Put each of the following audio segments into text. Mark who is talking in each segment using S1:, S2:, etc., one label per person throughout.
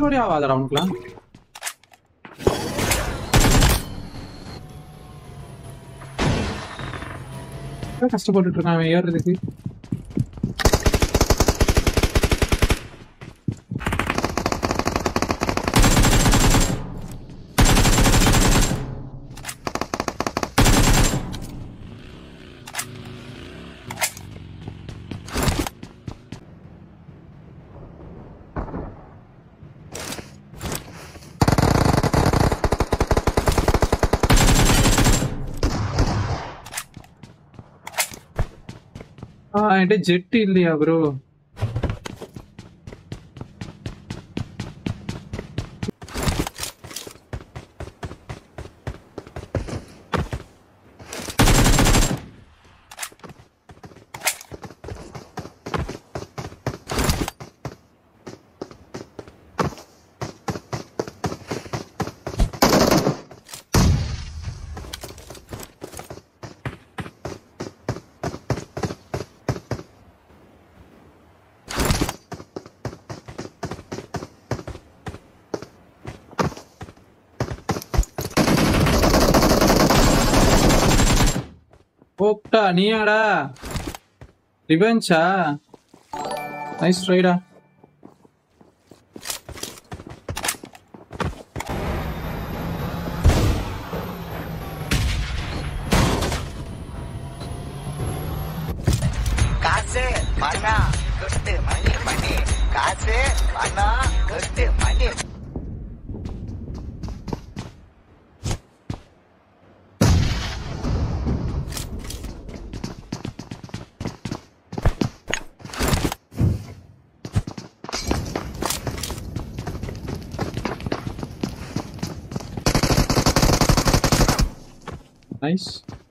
S1: ரீலோடே ஆகாதடா அவனுக்குலாம் எவ்வளவு கஷ்டப்பட்டுட்டு இருக்கான் அவன் ஏறுறதுக்கு ஆ என்கிட்ட ஜெட் இல்லையா ப்ரோ ஓப்டா நீயாடா ரிவெஞ்சா நைஸ் ரைடா
S2: காசு பணம் கொட்டு மணி மணி காசு பணம் கொட்டு மணி
S1: நைஸ்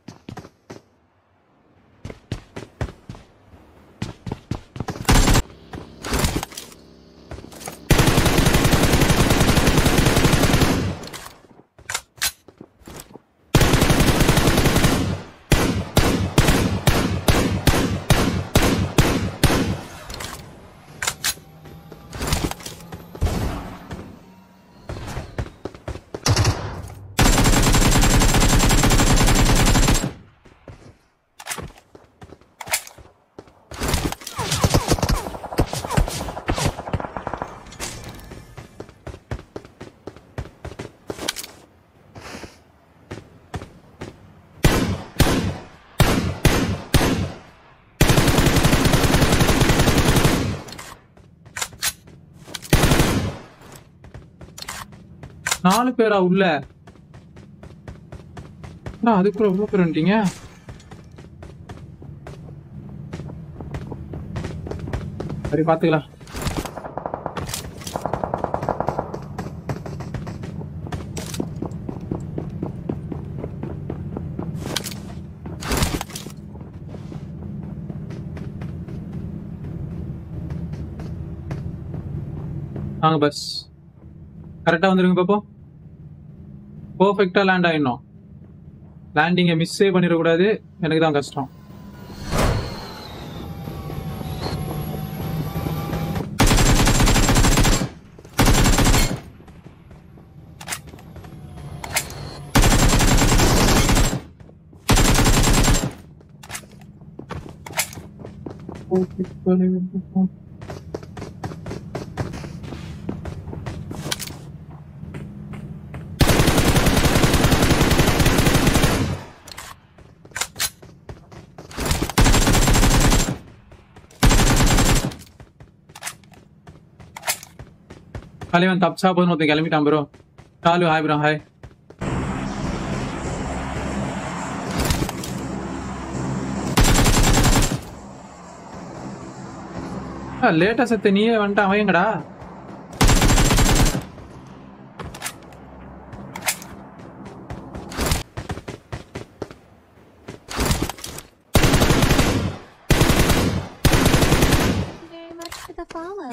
S1: நாலு பேரா உள்ள அண்ணா, அதுக்குள்ள எவ்வளவு பேர் வந்துட்டீங்க சரி பாத்துக்கலாம் வாங்க பஸ் கரெக்டா வந்துருங்க பாப்போம் பர்ஃபெக்டா லேண்ட் ஆயிடணும் லேண்டிங்கை மிஸ்ஸே பண்ணிடக்கூடாது எனக்கு தான் கஷ்டம் தலைவன் தப்சா போதுன்னு ஒருத்தன் கிளம்பிட்டான் ப்ரோ காலு ஹாய் ப்ரோ ஹாய் லேட்டா செத்த நீயே வந்துட்டான் அவன் எங்கடா
S3: very much for the follow.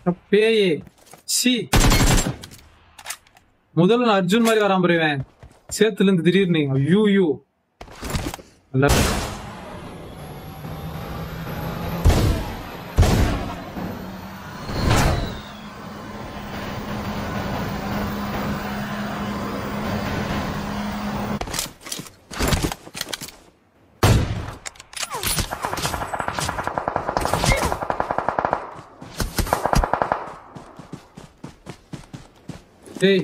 S1: பேயே சி முதல்ல நான் அர்ஜுன் மாதிரி வராம போயிருவேன் சேத்துல இருந்து திடீர்னு ஐயோ ஐயோ நல்லா டேய்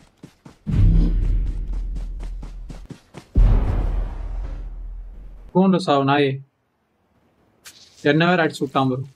S1: போன்ற சாவு நாயே என்ன வேற அடிச்சு விட்டான் பாரு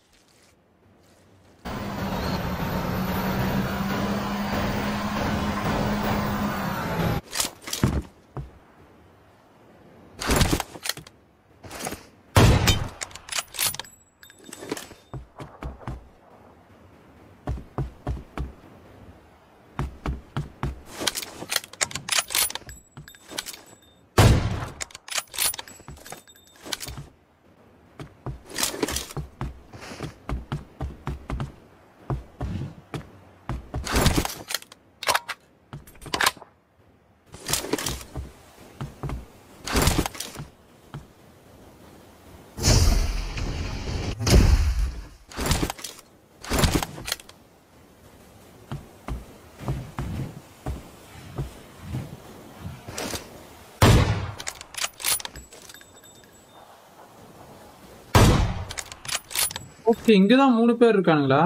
S1: ஓகே இங்கதான் மூணு பேர் இருக்கானுங்களா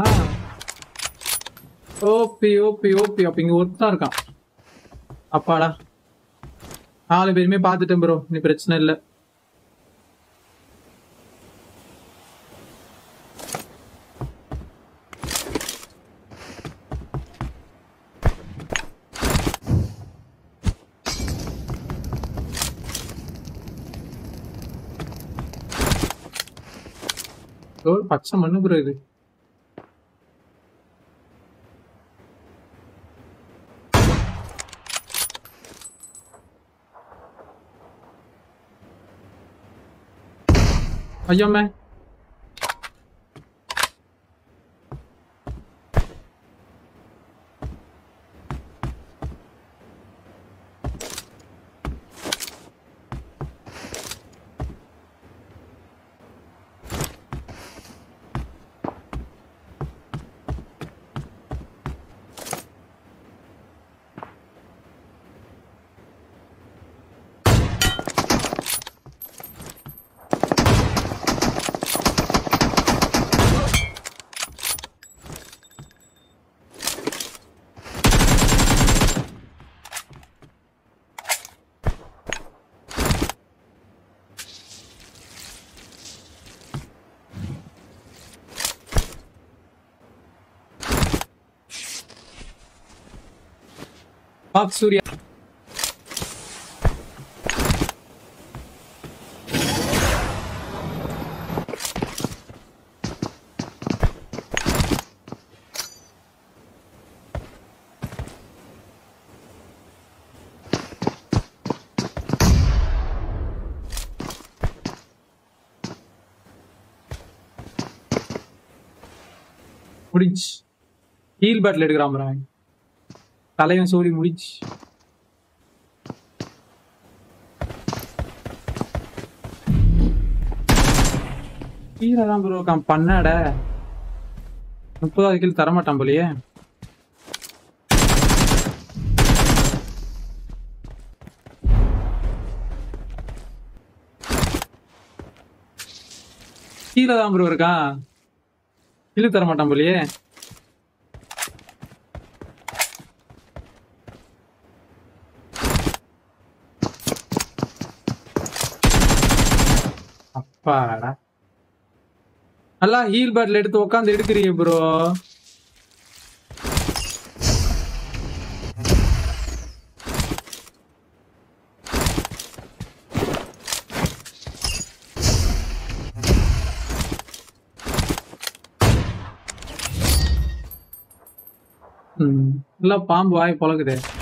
S1: ஓபி ஓபி ஓபி அப்ப இங்க ஒருத்தன் இருக்கான் அப்பாடா நாலு பேருமே பார்த்துட்டேன் ப்ரோ நீ பிரச்சனை இல்லை ஒரு பச்சை மண்ணு ப்ரோ இது ஐயோமே பாப் சூர்யா முடிஞ்சு ஹீல் பேட்டில் எடுக்கிறான் bro அவன். தலைவன் சோடி முடிஞ்சு கீழே தான் ப்ரோ இருக்கான் பண்ணாட முப்பதாவது கீழ் தரமாட்டான் போலயே கீழே தான் ப்ரோ இருக்கான் கீழே தரமாட்டான் போலயே அப்பாடா நல்லா ஹீல் பேட்ல எடுத்து உட்காந்து எடுக்கிறீங்க ப்ரோ ம் நல்லா பாம்பு வாய் பொழக்குது